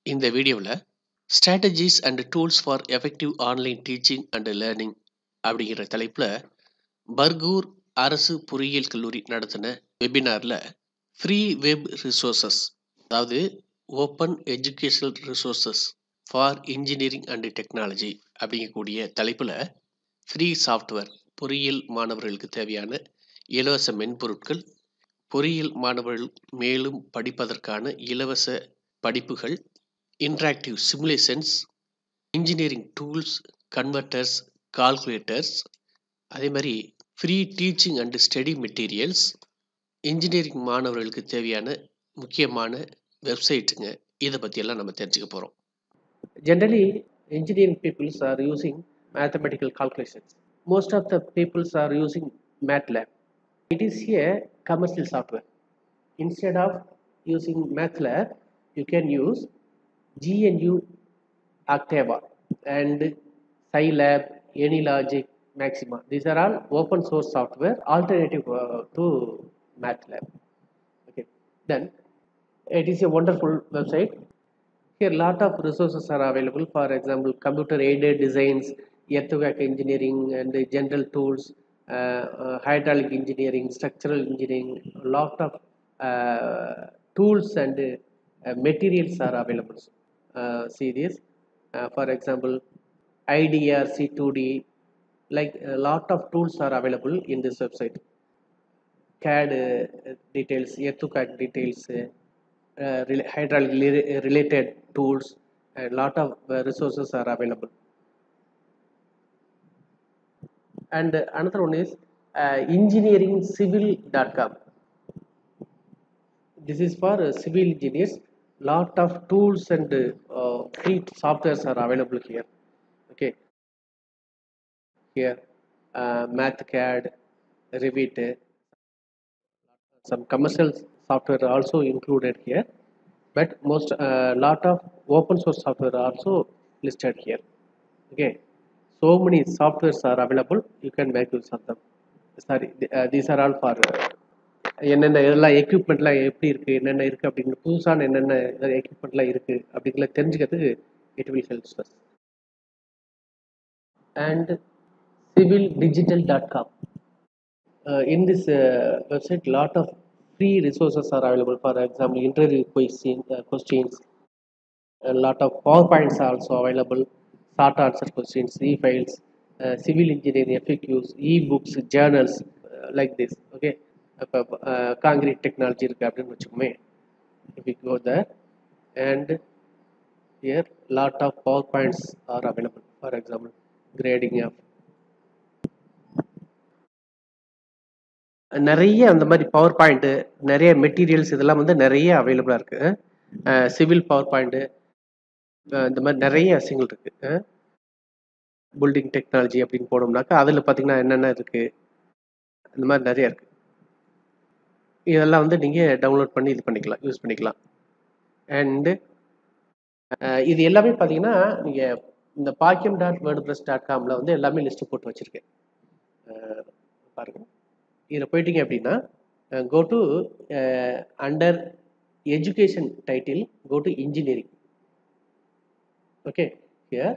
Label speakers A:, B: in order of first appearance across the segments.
A: இந்த வீடியோவில் strategies and tools for effective online teaching and learning அப்படிங்கிற தலைப்பில் பர்கூர் அரசு பொறியியல் கல்லூரி நடத்தின வெபினாரில் ஃப்ரீ வெப் ரிசோர்சஸ் அதாவது open educational resources for engineering and technology அப்படிங்கக்கூடிய தலைப்பில் ஃப்ரீ சாஃப்ட்வேர் பொறியியல் மாணவர்களுக்கு தேவையான இலவச மென்பொருட்கள் பொறியியல் மாணவர்கள் மேலும் படிப்பதற்கான இலவச படிப்புகள் interactive simulations engineering tools converters calculators அதே மாதிரி free teaching and study materials engineering மாணவர்களுக்கு தேவையான முக்கியமான வெப்சைட்டுங்க இதை பற்றியெல்லாம் நம்ம தெரிஞ்சுக்க போகிறோம்
B: generally engineering peoples are using mathematical calculations most of the peoples are using matlab it is a commercial software instead of using matlab you can use gnu octava and scilab anylogic maxima these are all open source software alternative uh, to matlab okay then it is a wonderful website here lot of resources are available for example computer aided designs earthquake engineering and the general tools uh, uh, hydraulic engineering structural engineering lot of uh, tools and uh, materials are available uh, see this uh, for example idr c2d like a lot of tools are available in this website cad uh, details earthquake details uh, uh, rela- hydraulic li- related tools and lot of uh, resources are available and uh, another one is uh, engineeringcivil.com this is for uh, civil engineers lot of tools and uh, free softwares are available here okay here uh, mathcad revit some commercial software are also included here but most uh, lot of open source software are also listed here okay so many softwares are available you can make use of them sorry th- uh, these are all for uh, என்னென்ன இதெல்லாம் எக்யூப்மெண்ட்லாம் எப்படி இருக்குது என்னென்ன இருக்குது அப்படின்னு புதுசான என்னென்ன எக்யூப்மெண்ட்லாம் இருக்குது அப்படிங்கிறத தெரிஞ்சுக்கிறதுக்கு it will helps us and civildigital.com uh, in this uh, website lot of free resources are available for example interview question, uh, questions a lot of powerpoints are also available short answer questions e-files uh, civil engineering faqs e-books journals uh, like this okay இப்போ concrete technology இருக்குது அப்படின்னு வச்சுக்கோமே if you go there and here lot of powerpoints are available for example grading of நிறைய அந்த மாதிரி power point நிறைய materials இதெல்லாம் வந்து நிறைய அவைலபிளாக இருக்குது சிவில் பவர் பாயிண்ட்டு இந்த மாதிரி நிறைய விஷயங்கள் இருக்குது பில்டிங் டெக்னாலஜி அப்படின்னு போனோம்னாக்கா அதில் பார்த்தீங்கன்னா என்னென்ன இருக்குது இந்த மாதிரி நிறைய இருக்குது இதெல்லாம் வந்து நீங்கள் டவுன்லோட் பண்ணி இது பண்ணிக்கலாம் யூஸ் பண்ணிக்கலாம் அண்டு இது எல்லாமே பார்த்தீங்கன்னா நீங்கள் இந்த பாக்கியம் டாட் வேர்டு ப்ளஸ் டாட் காமில் வந்து எல்லாமே லிஸ்ட்டு போட்டு வச்சுருக்கேன் பாருங்கள் இதில் போயிட்டீங்க அப்படின்னா go to under education title go to engineering okay here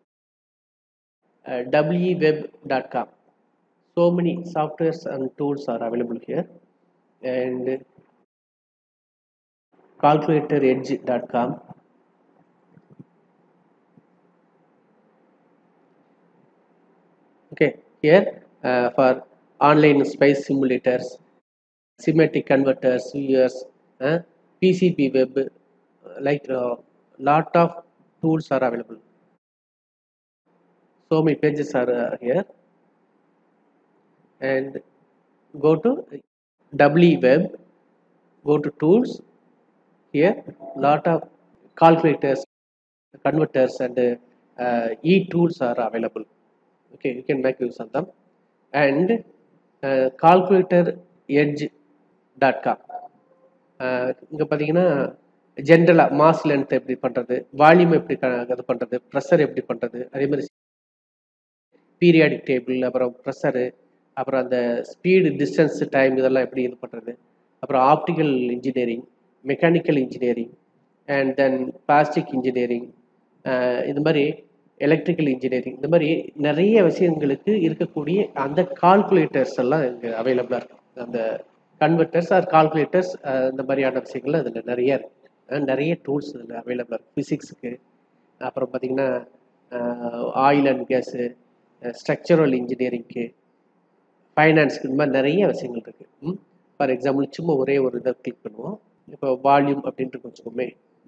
B: www.web.com so many softwares and tools are available here and calculatoredge.com okay here uh, for online spice simulators semantic converters viewers uh, pcb web uh, like uh, lot of tools are available so many pages are uh, here and go to www go to tools here lot of calculators converters and uh, e tools are available okay you can make use of them and uh, calculator edge.com இங்கே பார்த்தீங்கன்னா ஜென்ரலாக mass length எப்படி பண்ணுறது volume எப்படி க இது பண்ணுறது pressure எப்படி பண்ணுறது அதே மாதிரி பீரியாடிக் டேபிள் அப்புறம் ப்ரெஷரு அப்புறம் அந்த ஸ்பீடு டிஸ்டன்ஸ் டைம் இதெல்லாம் எப்படி இது பண்ணுறது அப்புறம் optical engineering mechanical engineering and then plastic engineering இந்த மாதிரி எலக்ட்ரிக்கல் இன்ஜினியரிங் இந்த மாதிரி நிறைய விஷயங்களுக்கு இருக்கக்கூடிய அந்த கால்குலேட்டர்ஸ் எல்லாம் இங்கே அவைலபிளாக இருக்குது அந்த கன்வெர்ட்டர்ஸ் ஆர் கால்குலேட்டர்ஸ் இந்த மாதிரியான விஷயங்கள் அதில் நிறைய இருக்குது நிறைய டூல்ஸ் இதில் அவைலபிளாக இருக்குது ஃபிசிக்ஸுக்கு அப்புறம் பார்த்திங்கன்னா ஆயில் அண்ட் கேஸு ஸ்ட்ரக்சரல் இன்ஜினியரிங்க்கு ஃபைனான்ஸ்க்கு இந்த மாதிரி நிறைய விஷயங்கள் இருக்குது ஃபார் எக்ஸாம்பிள் சும்மா ஒரே ஒரு இதை கிளிக் பண்ணுவோம் இப்போ வால்யூம் அப்படின்ட்டு வச்சுக்கோமே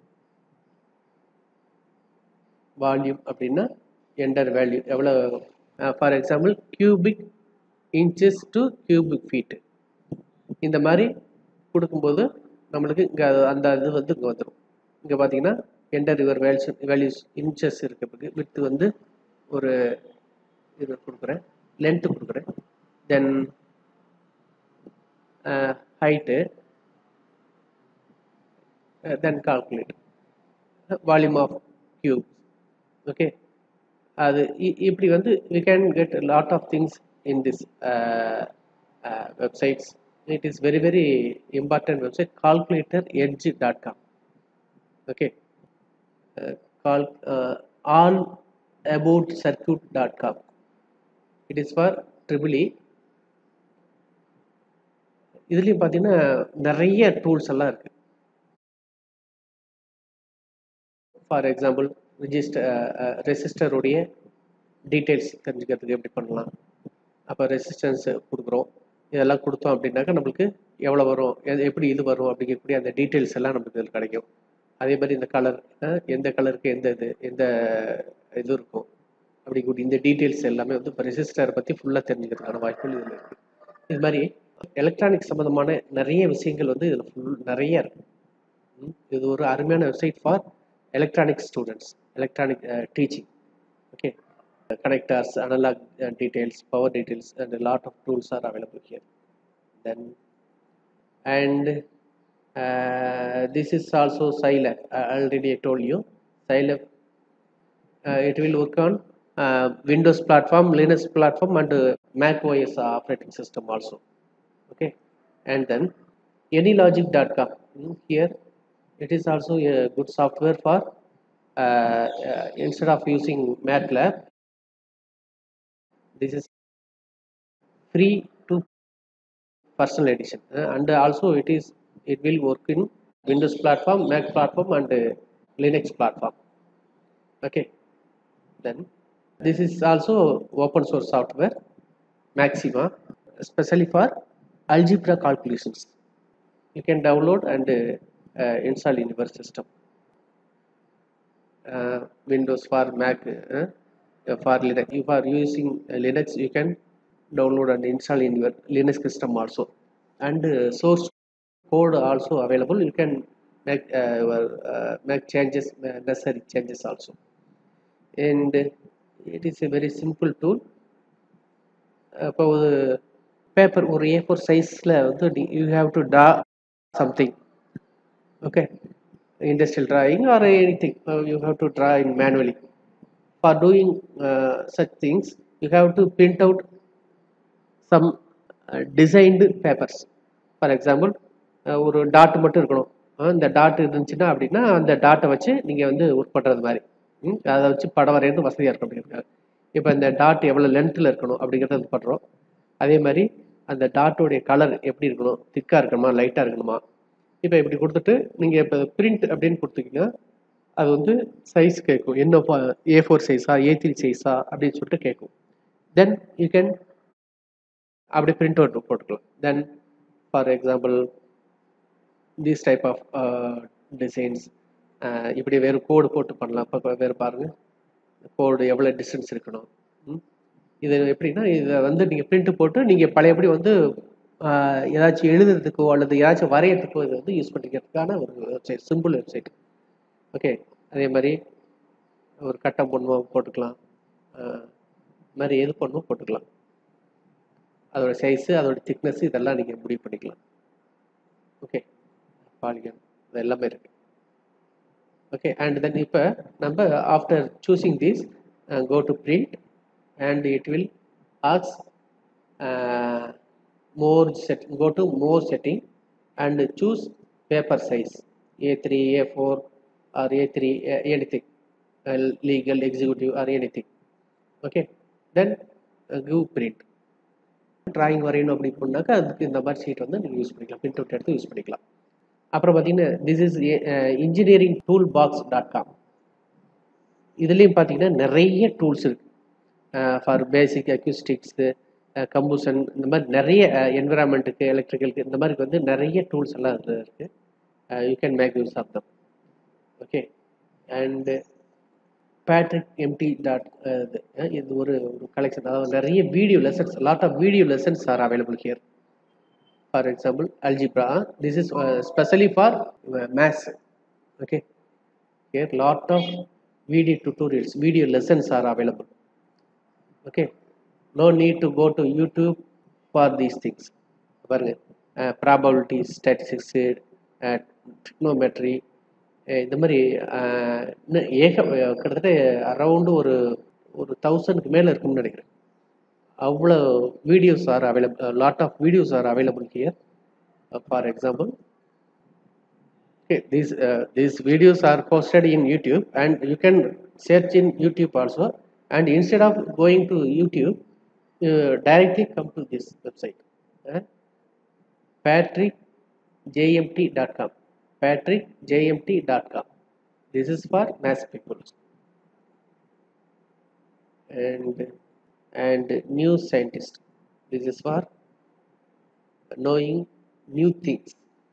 B: வால்யூம் அப்படின்னா என்டர் வேல்யூ எவ்வளோ for example cubic inches to cubic feet இந்த மாதிரி கொடுக்கும்போது நம்மளுக்கு இங்கே அந்த இது வந்து இங்கே வந்துடும் இங்கே பார்த்தீங்கன்னா enter your values values inches இருக்கிறதுக்கு வித்து வந்து ஒரு இது கொடுக்குறேன் லென்த்து கொடுக்குறேன் then height then calculate volume of cube okay அது இப்படி வந்து we can get lot of things in this websites it is very very important website calculator edge dot com okay call all about circuit dot com it is for triple E இதுலேயும் பார்த்தீங்கன்னா நிறைய tools எல்லாம் இருக்குது for example register ரெசிஸ்டருடைய details தெரிஞ்சுக்கிறதுக்கு எப்படி பண்ணலாம் அப்போ ரெசிஸ்டன்ஸ் கொடுக்குறோம் இதெல்லாம் கொடுத்தோம் அப்படின்னாக்கா நம்மளுக்கு எவ்வளோ வரும் எப்படி இது வரும் அப்படிங்கக்கூடிய அந்த டீட்டெயில்ஸ் எல்லாம் நமக்கு இதில் கிடைக்கும் அதே மாதிரி இந்த கலர் எந்த கலருக்கு எந்த இது எந்த இது இருக்கும் அப்படிங்கக்கூடிய இந்த டீட்டெயில்ஸ் எல்லாமே வந்து இப்போ ரெசிஸ்டரை பற்றி ஃபுல்லாக தெரிஞ்சுக்கிறதுக்கான வாய்ப்புகள் இதில் இருக்குது இது மாதிரி எலக்ட்ரானிக் சம்மந்தமான நிறைய விஷயங்கள் வந்து இதில் ஃபுல் நிறைய இருக்குது இது ஒரு அருமையான website for electronic students electronic uh, teaching okay uh, connectors analog uh, details power details and a lot of tools are available here then and this is also scilab already i told you scilab it will work on windows platform linux platform and mac os operating system also okay and then anylogic.com here it is also a good software for uh, uh, instead of using MATLAB, this is free to personal edition uh, and also it is it will work in Windows platform, Mac platform and Linux platform. Okay, then this is also open source software Maxima, especially for algebra calculations. You can download and install in your system. Uh, Windows for Mac uh, for Linux. If you are using uh, Linux, you can download and install in your Linux system also. And source code also available. You can make make changes, necessary changes also. And it is a very simple tool. இப்போ ஒரு paper ஒரு ஏ four சைஸில் வந்து you have to do something okay industrial drawing or anything uh, you have to draw in manually for doing uh, such things you have to print out some uh, designed papers for example ஒரு dot மட்டும் இருக்கணும் இந்த dot இருந்துச்சுன்னா அப்படின்னா அந்த டாட்டை வச்சு நீங்கள் வந்து ஒர்க் பண்ணுறது மாதிரி அதை வச்சு படம் வரைகிறது வசதியாக இருக்கும் அப்படிங்கிறாங்க இப்போ இந்த டாட் எவ்வளோ லென்த்தில் இருக்கணும் அப்படிங்கிறத இது பண்ணுறோம் அதே மாதிரி அந்த டாட்டோடைய கலர் எப்படி இருக்கணும் திக்காக இருக்கணுமா லைட்டாக இருக்கணுமா இப்போ இப்படி கொடுத்துட்டு நீங்கள் இப்போ பிரிண்ட் அப்படின்னு கொடுத்தீங்கன்னா அது வந்து சைஸ் கேட்கும் என்ன ஏ ஃபோர் சைஸா ஏ த்ரீ சைஸா அப்படின்னு சொல்லிட்டு கேட்கும் தென் யூ கேன் அப்படி பிரிண்ட் அவுட் போட்டுக்கலாம் then for example this type of designs இப்படி வேறு கோடு போட்டு பண்ணலாம் இப்போ வேறு பாருங்கள் கோடு எவ்வளோ டிஸ்டன்ஸ் இருக்கணும் இது எப்படின்னா இதை வந்து நீங்கள் பிரிண்ட் போட்டு நீங்கள் பழையபடி வந்து ஏதாச்சும் எழுதுறதுக்கோ அல்லது ஏதாச்சும் வரையறதுக்கோ இதை வந்து யூஸ் பண்ணிக்கிறதுக்கான ஒரு வெப்சைட் சிம்பிள் வெப்சைட் ஓகே அதே மாதிரி ஒரு கட்டம் பண்ணுவோம் போட்டுக்கலாம் இது மாதிரி எது பண்ணுவோம் போட்டுக்கலாம் அதோட சைஸு அதோட திக்னஸ் இதெல்லாம் நீங்கள் முடிவு பண்ணிக்கலாம் ஓகே பாலிகன் இது எல்லாமே இருக்கு ஓகே அண்ட் தென் இப்போ நம்ம after choosing this go to print and it will asks more set go to more setting and choose paper size a3 a4 or A3, uh, anything, uh, legal, executive or anything. Okay, then uh, give print. Drawing வரையணும் அப்படி பண்ணாக்கா அதுக்கு இந்த மாதிரி sheet வந்து நீங்கள் use பண்ணிக்கலாம் print out எடுத்து யூஸ் பண்ணிக்கலாம் அப்புறம் பார்த்தீங்கன்னா this is engineering tool box dot com இதுலேயும் பார்த்தீங்கன்னா நிறைய டூல்ஸ் இருக்குது ஃபார் பேசிக் அக்யூஸ்டிக்ஸு கம்பூஷன் இந்த மாதிரி நிறைய என்விரான்மெண்ட்டுக்கு எலக்ட்ரிக்கலுக்கு இந்த மாதிரி வந்து நிறைய டூல்ஸ் எல்லாம் அதில் இருக்குது you can make use of them okay and Patrick MD dot இது அஹ் இது ஒரு ஒரு கலெக்ஷன் அதாவது நிறைய video lessons lot of video lessons are available here for example algebra this is specially for maths okay here lot of video tutorials video lessons are available okay no need to go to YouTube for these things பாருங்க probability statistics trigonometry இந்த மாதிரி அஹ், இன்னும் ஏக அஹ், கிட்டத்தட்ட around ஒரு ஒரு தௌசண்ட்க்கு மேலே இருக்கும்னு நினைக்கிறேன் அவ்வளோ videos are available lot of videos are available here for example Okay, these uh, these videos are posted in YouTube, and you can search in YouTube also. And instead of going to YouTube, you directly come to this website, uh, patrickjmt.com. Patrickjmt.com. This is for mass people. And and new scientist. This is for knowing new things.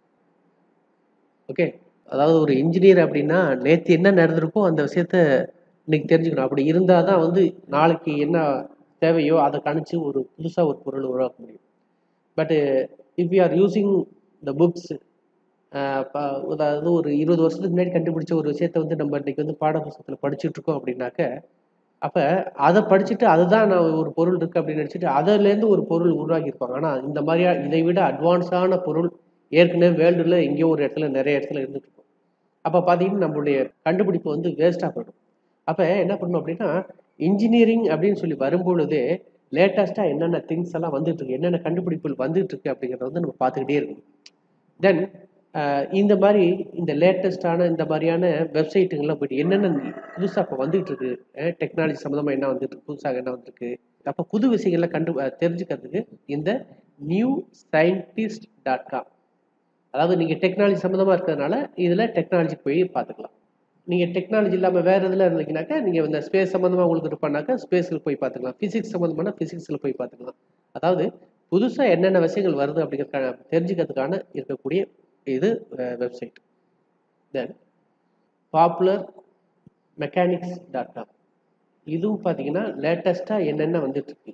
B: Okay அதாவது ஒரு engineer அப்படின்னா நேற்று என்ன நடந்திருக்கோ அந்த விஷயத்த இன்னைக்கு தெரிஞ்சுக்கணும் அப்படி இருந்தால் தான் வந்து நாளைக்கு என்ன தேவையோ அதை கணிச்சு ஒரு புதுசாக ஒரு பொருள் உருவாக்க முடியும் but if you are using the books அதாவது ஒரு இருபது வருஷத்துக்கு முன்னாடி கண்டுபிடிச்ச ஒரு விஷயத்த வந்து நம்ம இன்னைக்கு வந்து பாட புத்தகத்தில் படிச்சுட்டு இருக்கோம் அப்படின்னாக்க அப்போ அதை படிச்சுட்டு அதுதான் நான் ஒரு பொருள் இருக்குது அப்படின்னு நினச்சிட்டு அதுலேருந்து ஒரு பொருள் உருவாக்கியிருப்பாங்க ஆனால் இந்த மாதிரியா இதை விட அட்வான்ஸான பொருள் ஏற்கனவே வேர்ல்டில் எங்கேயோ ஒரு இடத்துல நிறைய இடத்துல இருந்துட்டு இருக்கும் அப்போ பார்த்தீங்கன்னா நம்மளுடைய கண்டுபிடிப்பு வந்து வேஸ்ட்டாக போயிடும் அப்போ என்ன பண்ணணும் அப்படின்னா இன்ஜினியரிங் அப்படின்னு சொல்லி வரும்பொழுதே லேட்டஸ்ட்டாக என்னென்ன திங்ஸ் எல்லாம் வந்துட்டு இருக்கு என்னென்ன கண்டுபிடிப்புகள் வந்துட்டு இருக்கு அப்படிங்கிறத வந்து நம்ம பார்த்துக்கிட்டே இருக்கணும் தென் இந்த மாதிரி இந்த லேட்டஸ்டான இந்த மாதிரியான வெப்சைட்டுங்கெல்லாம் போயிட்டு என்னென்ன புதுசாக இப்போ வந்துட்டு இருக்கு டெக்னாலஜி சம்மந்தமாக என்ன வந்துட்டு இருக்கு புதுசாக என்ன வந்திருக்கு அப்போ புது விஷயங்கள்லாம் கண்டு அஹ் தெரிஞ்சுக்கிறதுக்கு இந்த நியூ சயின்டிஸ்ட் டாட் காம் அதாவது நீங்கள் டெக்னாலஜி சம்மந்தமாக இருக்கிறதுனால இதில் டெக்னாலஜி போய் பார்த்துக்கலாம் நீங்கள் டெக்னாலஜி இல்லாமல் வேறு இதில் இருந்தீங்கன்னாக்கா நீங்கள் இந்த ஸ்பேஸ் சம்மந்தமாக உங்களுக்கு இருப்பானாக்கா ஸ்பேஸில் போய் பார்த்துக்கலாம் ஃபிசிக்ஸ் சம்மந்தமான ஃபிசிக்ஸில் போய் பார்த்துக்கலாம் அதாவது புதுசாக என்னென்ன விஷயங்கள் வருது அப்படிங்கிற தெரிஞ்சுக்கிறதுக்கான இருக்கக்கூடிய இது website then popular mechanics dot com இதுவும் பார்த்தீங்கன்னா லேட்டஸ்ட்டாக என்னென்ன வந்துட்டு இருக்கு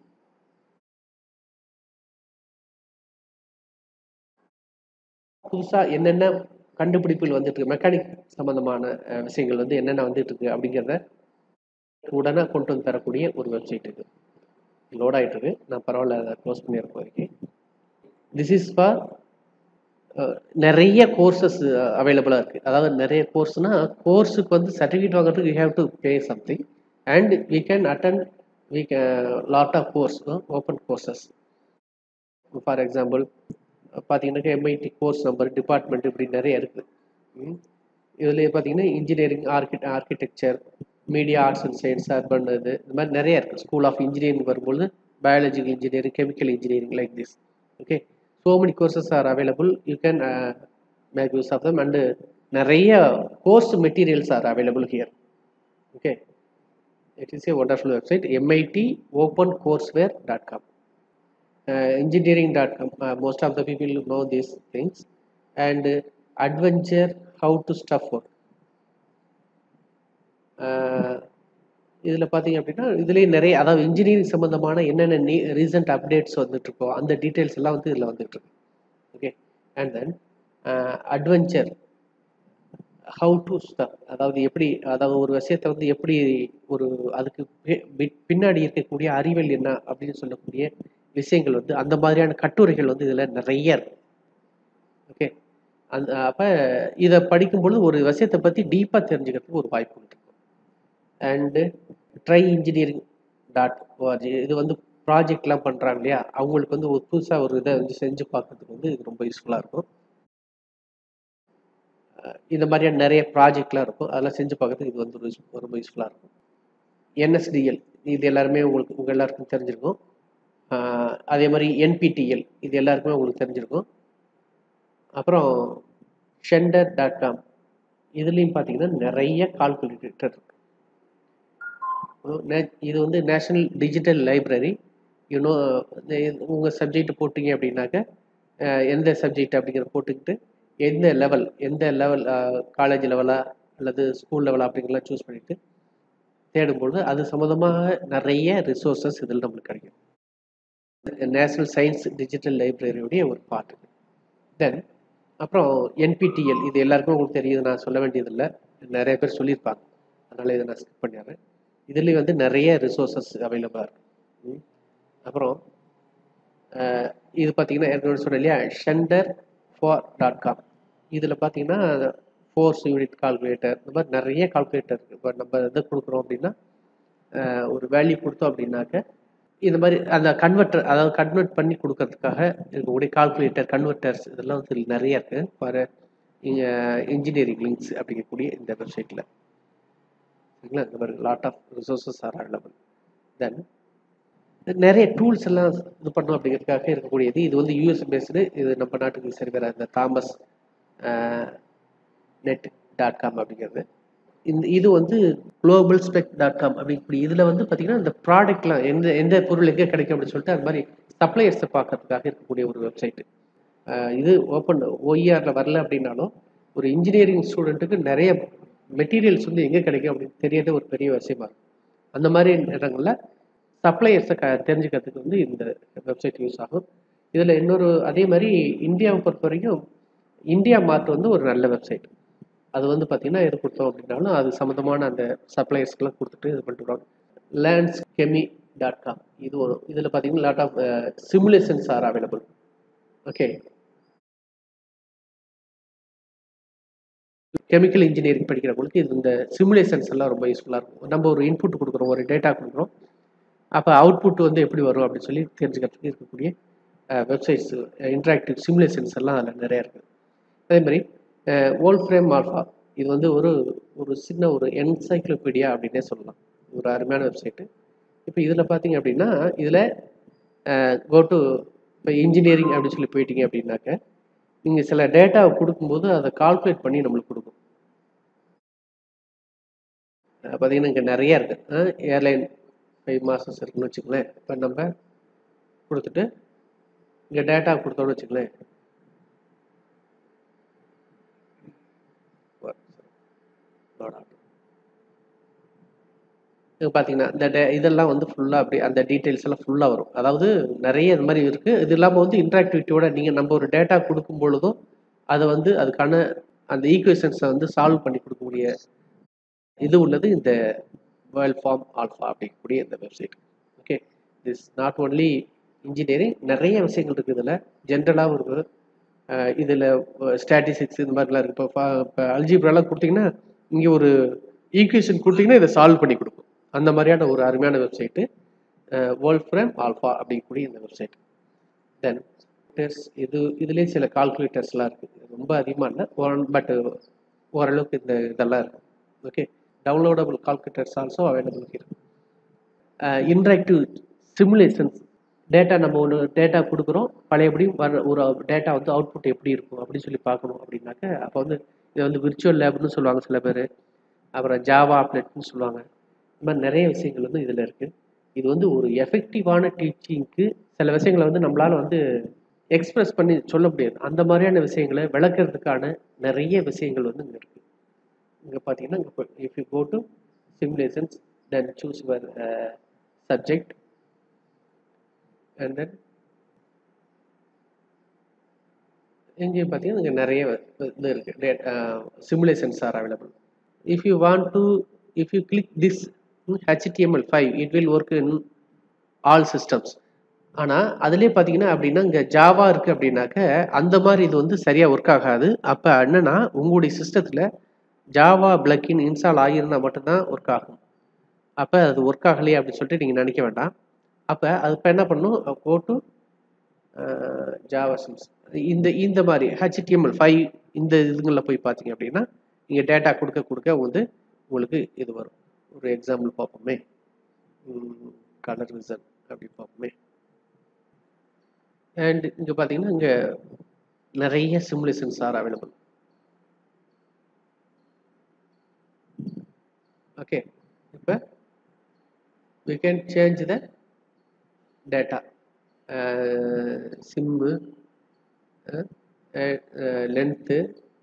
B: புதுசாக என்னென்ன கண்டுபிடிப்புகள் வந்துட்டு இருக்கு மெக்கானிக் சம்மந்தமான அஹ், விஷயங்கள் வந்து என்னென்ன வந்துட்டு இருக்கு அப்படிங்கிறத உடனே கொண்டு வந்து தரக்கூடிய ஒரு வெப்சைட் இது லோட் ஆகிட்டு இருக்கு நான் பரவாயில்ல அதை க்ளோஸ் பண்ணியிருக்கோம் வரைக்கும் திஸ் இஸ் ஃபார் நிறைய கோர்சஸ் அவைலபிளாக இருக்குது அதாவது நிறைய கோர்ஸ்னால் கோர்ஸுக்கு வந்து சர்டிஃபிகேட் வாங்குறதுக்கு you have to pay something and we can attend we lot of course open courses for example பார்த்தீங்கன்னாக்கா எம்ஐடி கோர்ஸ் நம்பர் டிபார்ட்மெண்ட் இப்படி நிறைய இருக்குது இதில் பார்த்தீங்கன்னா engineering archi architecture media arts and science urban இது இந்த மாதிரி நிறைய இருக்குது ஸ்கூல் ஆஃப் இன்ஜினியரிங் வரும்பொழுது biological engineering chemical engineering like this okay so many courses are available you can make use of them and நிறைய course materials are available here okay it is a wonderful website MIT open courseware dot com uh, engineering.com uh, most of the people know these things and uh, adventure how to stuff work இதில் பார்த்தீங்க அப்படின்னா இதுலேயே நிறைய அதாவது engineering சம்மந்தமான என்னென்ன நீ recent updates வந்துட்டு இருக்கோ அந்த டீட்டெயில்ஸ் எல்லாம் வந்து இதில் வந்துட்டு இருக்கு okay and then adventure how to stuff அதாவது எப்படி அதாவது ஒரு விஷயத்தை வந்து எப்படி ஒரு அதுக்கு பி- பி- பின்னாடி இருக்கக்கூடிய அறிவியல் என்ன அப்படின்னு சொல்லக்கூடிய விஷயங்கள் வந்து அந்த மாதிரியான கட்டுரைகள் வந்து இதில் நிறைய இருக்கு ஓகே அந்த அப்போ இதை படிக்கும் பொழுது ஒரு விஷயத்தை பற்றி டீப்பாக தெரிஞ்சுக்கிறதுக்கு ஒரு வாய்ப்பு இருக்கு and try engineering dot O R G இது வந்து ப்ராஜெக்ட்லாம் பண்ணுறாங்க இல்லையா அவங்களுக்கு வந்து ஒரு புதுசாக ஒரு இதை வந்து செஞ்சு பார்க்கறதுக்கு வந்து இது ரொம்ப யூஸ்ஃபுல்லாக இருக்கும் இந்த மாதிரியான நிறைய ப்ராஜெக்ட்லாம் இருக்கும் அதெல்லாம் செஞ்சு பார்க்கறதுக்கு இது வந்து ஒரு use- ரொம்ப யூஸ்ஃபுல்லாக இருக்கும் என்எஸ்டிஎல் இது எல்லாருமே உங்களுக்கு உங்கள் எல்லாருக்கும் தெரிஞ்சிருக்கும் ஆஹ் அதே மாதிரி என்பிடிஎல் இது எல்லாருக்குமே உங்களுக்கு தெரிஞ்சிருக்கும் அப்புறம் ஷெண்டர் டாட் காம் இதுலேயும் பார்த்தீங்கன்னா நிறைய கால்குலேட்டர் இருக்கு அஹ் நே- இது வந்து நேஷனல் டிஜிட்டல் லைப்ரரி யூனோ உங்கள் சப்ஜெக்ட் போட்டிங்க அப்படின்னாக்க அஹ் எந்த சப்ஜெக்ட் அப்படிங்கிற போட்டுக்கிட்டு எந்த லெவல் எந்த லெவல் காலேஜ் லெவலா அல்லது ஸ்கூல் லெவலா அப்படிங்கிறலாம் சூஸ் பண்ணிட்டு தேடும்பொழுது அது சம்மந்தமாக நிறைய ரிசோர்ஸஸ் இதில் நம்மளுக்கு கிடைக்கும் நேஷனல் சயின்ஸ் டிஜிட்டல் லைப்ரரியுடைய ஒரு பார்ட் தென் அப்புறம் என்பிடிஎல் இது எல்லாருக்கும் உங்களுக்கு தெரியுது நான் சொல்ல வேண்டியதில்லை நிறைய பேர் சொல்லியிருப்பாங்க அதனால் இதை நான் ஸ்கிப் பண்ணிடுறேன் இதுலேயும் வந்து நிறைய ரிசோர்ஸஸ் அவைலபிளாக இருக்கு ம். அப்புறம் அஹ், இது பார்த்தீங்கன்னா ஏற்கனவே சொன்னேன் இல்லையா ஷெண்டர் ஃபார் டாட் காம் இதில் பார்த்தீங்கன்னா ஃபோர்ஸ் யூனிட் கால்குலேட்டர் இந்த மாதிரி நிறைய கால்குலேட்டர் இருக்குது இப்போ நம்ம எதை கொடுக்குறோம் அப்படின்னா அஹ், ஒரு வேல்யூ கொடுத்தோம் அப்படின்னாக்க இந்த மாதிரி அந்த கன்வெர்ட்டர் அதாவது கன்வெர்ட் பண்ணி கொடுக்கறதுக்காக இருக்கக்கூடிய கால்குலேட்டர் கன்வெர்ட்டர்ஸ் இதெல்லாம் வந்து இதுல நிறைய இருக்கு ஃபார் இங்கே இன்ஜினியரிங் லிங்க்ஸ் அப்படிங்கக்கூடிய இந்த வெப்சைட்டில் சரிங்களா இந்த மாதிரி lot of resources are available then நிறைய டூல்ஸ் எல்லாம் இது பண்ணணும் அப்படிங்கிறதுக்காக இருக்கக்கூடியது இது வந்து யூஎஸ் பேஸ்டு இது நம்ம நாட்டுக்கு சரி வர இந்த தாமஸ் நெட் டாட் காம் அப்படிங்கிறது இந்த இது வந்து குளோபல் ஸ்பெக் டாட் காம் அப்படி இதில் வந்து பார்த்தீங்கன்னா இந்த ப்ராடக்ட்லாம் எந்த எந்த பொருள் எங்கே கிடைக்கும் அப்படின்னு சொல்லிட்டு அது மாதிரி சப்ளையர்ஸை பார்க்கறதுக்காக இருக்கக்கூடிய ஒரு வெப்சைட்டு இது ஓப்பன் ஓஇஆரில் வரல அப்படின்னாலும் ஒரு இன்ஜினியரிங் ஸ்டூடெண்ட்டுக்கு நிறைய மெட்டீரியல்ஸ் வந்து எங்கே கிடைக்கும் அப்படின்னு தெரியறது ஒரு பெரிய விஷயமா இருக்கும் அந்த மாதிரி இடங்களில் சப்ளையர்ஸை க தெரிஞ்சுக்கிறதுக்கு வந்து இந்த வெப்சைட் யூஸ் ஆகும் இதில் இன்னொரு அதே மாதிரி இந்தியாவை பொறுத்த வரைக்கும் இந்தியா மார்ட் வந்து ஒரு நல்ல வெப்சைட் அது வந்து பார்த்தீங்கன்னா எது கொடுத்தோம் அப்படின்னாலும் அது சம்மந்தமான அந்த சப்ளையர்ஸ்க்கெல்லாம் கொடுத்துட்டு இது பண்ணிட்டு வருவாங்க லேண்ட்ஸ் கெமி டாட் காம் இது ஒரு இதில் பார்த்தீங்கன்னா lot of simulations are available okay chemical engineering படிக்கிறவங்களுக்கு இது இந்த சிமுலேஷன்ஸ் எல்லாம் ரொம்ப யூஸ்ஃபுல்லாக இருக்கும் நம்ம ஒரு இன்புட் கொடுக்குறோம் ஒரு டேட்டா கொடுக்குறோம் அப்போ அவுட்புட் வந்து எப்படி வரும் அப்படின்னு சொல்லி தெரிஞ்சுக்கிறதுக்கு இருக்கக்கூடிய வெப்சைட்ஸ் இன்ட்ராக்டிவ் சிமுலேஷன்ஸ் எல்லாம் அதில் நிறையா இருக்குது அதே மாதிரி ஓல்ட் ஃப்ரேம் ஆல்ஃபா இது வந்து ஒரு ஒரு சின்ன ஒரு என்சைக்ளோபீடியா அப்படின்னே சொல்லலாம் ஒரு அருமையான வெப்சைட்டு இப்போ இதில் பார்த்தீங்க அப்படின்னா இதில் கோ டு இப்போ இன்ஜினியரிங் அப்படின்னு சொல்லி போயிட்டீங்க அப்படின்னாக்க நீங்கள் சில டேட்டாவை கொடுக்கும்போது அதை கால்குலேட் பண்ணி நம்மளுக்கு கொடுக்கும் அஹ் பார்த்தீங்கன்னா இங்கே நிறைய இருக்குது ஏர்லைன் ஃபைவ் மாசஸ் இருக்குன்னு வச்சுங்களேன் இப்போ நம்ம கொடுத்துட்டு இங்கே டேட்டா கொடுத்தோன்னு வச்சுங்களேன் இது பார்த்தீங்கன்னா இந்த டே இதெல்லாம் வந்து ஃபுல்லாக அப்படி அந்த டீட்டெயில்ஸ் எல்லாம் ஃபுல்லாக வரும் அதாவது நிறைய இது மாதிரி இருக்குது இது இல்லாமல் வந்து இன்ட்ராக்டிவிட்டியோட நீங்கள் நம்ம ஒரு டேட்டா கொடுக்கும் பொழுதும் அதை வந்து அதுக்கான அந்த ஈக்குவேஷன்ஸை வந்து சால்வ் பண்ணி கொடுக்கக்கூடிய இது உள்ளது இந்த வேர்ல்ட் ஃபார்ம் ஆல்ஃபா அப்படிங்கக்கூடிய இந்த website okay this not only engineering நிறைய விஷயங்கள் இருக்குது இதில் ஜென்ரலாகவும் இருக்குது இதில் ஸ்டாட்டிஸ்டிக்ஸ் இந்த மாதிரிலாம் இருக்குது இப்போ இப்போ அல்ஜிப்ராலாம் கொடுத்தீங்கன்னா இங்கே ஒரு ஈக்குவேஷன் கொடுத்தீங்கன்னா இதை சால்வ் பண்ணி கொடுக்கும் அந்த மாதிரியான ஒரு அருமையான வெப்சைட்டு வேர்ல்ட் ஃப்ரேம் ஆல்ஃபா அப்படிங்கக்கூடிய இந்த வெப்சைட் தென் இது இதுலேயே சில கால்குலேட்டர்ஸ்லாம் இருக்குது ரொம்ப அதிகமாக இல்லை ஒன் பட் ஓரளவுக்கு இந்த இதெல்லாம் இருக்குது okay downloadable calculators also available இருக்கு இன்ட்ராக்டிவ் சிமுலேஷன்ஸ் டேட்டா நம்ம ஒன்று டேட்டா கொடுக்குறோம் பழையபடி வர ஒரு டேட்டா வந்து அவுட்புட் எப்படி இருக்கும் அப்படின்னு சொல்லி பார்க்கணும் அப்படின்னாக்க அப்போ வந்து இது வந்து விர்ச்சுவல் லேப்னு சொல்லுவாங்க சில பேர் அப்புறம் ஜாவா அப்லெட்னு சொல்லுவாங்க இந்த மாதிரி நிறைய விஷயங்கள் வந்து இதில் இருக்குது இது வந்து ஒரு எஃபெக்டிவான டீச்சிங்க்கு சில விஷயங்களை வந்து நம்மளால் வந்து எக்ஸ்பிரஸ் பண்ணி சொல்ல முடியாது அந்த மாதிரியான விஷயங்களை விளக்குறதுக்கான நிறைய விஷயங்கள் வந்து இங்கே இருக்குது இங்கே பார்த்தீங்கன்னா இங்கே if you go to simulations then choose your subject and then இங்கேயும் பார்த்தீங்கன்னா இங்கே நிறைய இது இருக்குது simulations are available if you want to if you click this HTML five it will work in all systems ஆனால் அதுலேயே பார்த்தீங்கன்னா அப்படின்னா இங்கே ஜாவா இருக்குது அப்படின்னாக்க அந்த மாதிரி இது வந்து சரியாக ஒர்க் ஆகாது அப்போ என்னன்னா உங்களுடைய சிஸ்டத்தில் ஜாவா பிளக்கின் இன்ஸ்டால் ஆகியிருந்தால் மட்டும்தான் ஒர்க் ஆகும் அப்போ அது ஒர்க் ஆகலையே அப்படின்னு சொல்லிட்டு நீங்கள் நினைக்க வேண்டாம் அப்போ அது இப்போ என்ன பண்ணணும் கோ டு ஜாவா சிம்ஸ் இந்த இந்த மாதிரி ஹெச்டிஎம்எல் ஃபைவ் இந்த இதுங்களில் போய் பார்த்தீங்க அப்படின்னா இங்கே டேட்டா கொடுக்க கொடுக்க வந்து உங்களுக்கு இது வரும் ஒரு எக்ஸாம்பிள் பார்ப்போமே கலர் விசன் அப்படி பார்ப்போமே அண்ட் இங்கே பார்த்தீங்கன்னா இங்கே நிறைய சிமுலேஷன்ஸ் ஆர் அவைலபிள் ஓகே இப்போ we can change the data சிம்மு லென்த்து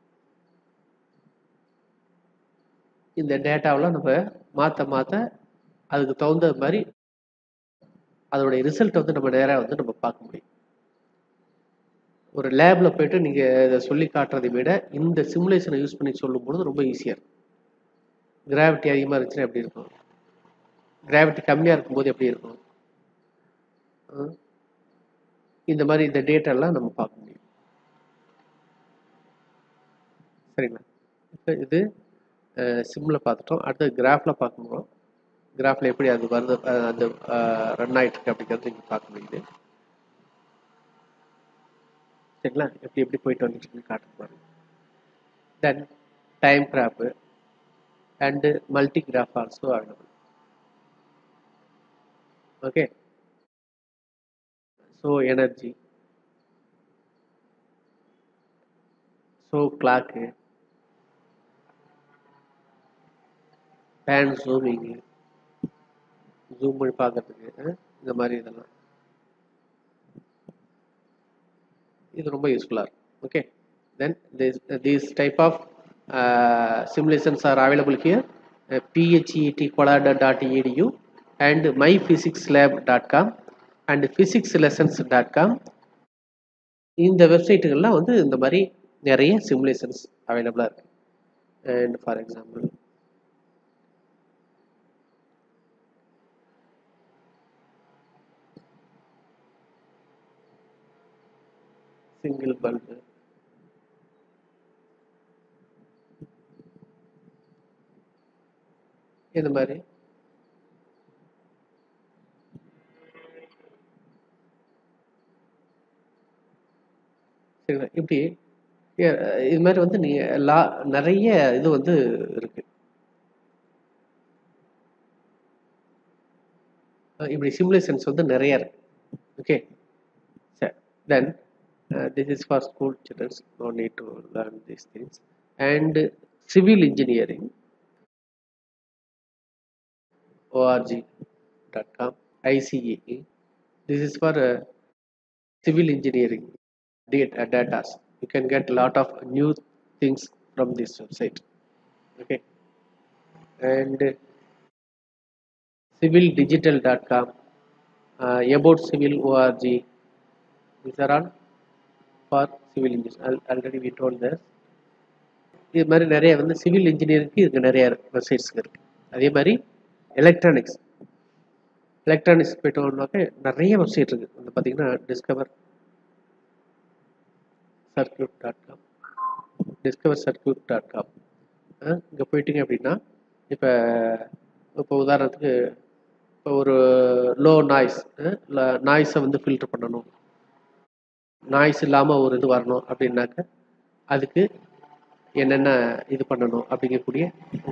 B: இந்த டேட்டாவெலாம் நம்ம மாற்ற மாற்ற அதுக்கு தகுந்த மாதிரி அதோடைய ரிசல்ட் வந்து நம்ம நேராக வந்து நம்ம பார்க்க முடியும் ஒரு லேபில் போயிட்டு நீங்கள் இதை சொல்லி காட்டுறதை விட இந்த சிமுலேஷனை யூஸ் பண்ணி சொல்லும்பொழுது ரொம்ப ஈஸியாக இருக்கும் கிராவிட்டி அதிகமாக இருந்துச்சுன்னா எப்படி இருக்கும் கிராவிட்டி கம்மியாக இருக்கும்போது எப்படி இருக்கும் அஹ் இந்த மாதிரி இந்த டேட்டாலாம் நம்ம பார்க்க முடியும் சரிங்களா இப்போ இது சிம்மில் பார்த்துட்டோம் அடுத்து கிராஃபில் பார்க்கணும் கிராஃபில் எப்படி அது வருது அஹ் அந்த ரன் ஆகிட்டு இருக்கு அப்படிங்கிறது நீங்கள் பார்க்க முடியுது சரிங்களா எப்படி எப்படி போயிட்டு வந்துச்சுன்னு காட்டுற பாருங்க then time graph and multi graph also available okay so energy so clock pan zooming zoom பண்ணி பார்க்கறதுக்கு அஹ், இந்த மாதிரி இதெல்லாம் இது ரொம்ப யூஸ்ஃபுல்லாக இருக்கும் okay then this these type of uh, simulations are available here uh, phet colada.edu and myphysicslab.com and physicslessons.com இந்த வெப்சைட்டுகள்லாம் வந்து இந்த மாதிரி நிறைய சிமுலேஷன்ஸ் அவைலபிளாக இருக்கு and for example single bulb இந்த மாதிரி சரிங்களா இப்படி ஏ- இது மாதிரி வந்து நீ லா நிறைய இது வந்து இருக்கு அஹ் இப்படி சிமுலேஷன்ஸ் வந்து நிறைய இருக்கு ஓகே சரி then this is for school childrens no need to learn these things and civil engineering org.com ICAE. This is for uh, civil engineering data, data. You can get a lot of new things from this website. Okay. And uh, civildigital.com, uh, about civil org. These are all for civil engineers. Al- Already we told this. இது மாதிரி நிறைய வந்து civil இன்ஜினியரிங்க்கு இதுக்கு நிறைய websites இருக்கு அதே மாதிரி electronics electronics போயிட்டோம்னாக்க நிறைய வெப்சைட் இருக்கு வந்து பார்த்தீங்கன்னா discover circuit dot com discover circuit dot com இங்கே போயிட்டீங்க அப்படின்னா இப்போ இப்போ உதாரணத்துக்கு இப்போ ஒரு லோ நாய்ஸ் நாய்ஸை வந்து ஃபில்டர் பண்ணணும் நாய்ஸ் இல்லாமல் ஒரு இது வரணும் அப்படின்னாக்க அதுக்கு என்னென்ன இது பண்ணணும் அப்படிங்கக்கூடிய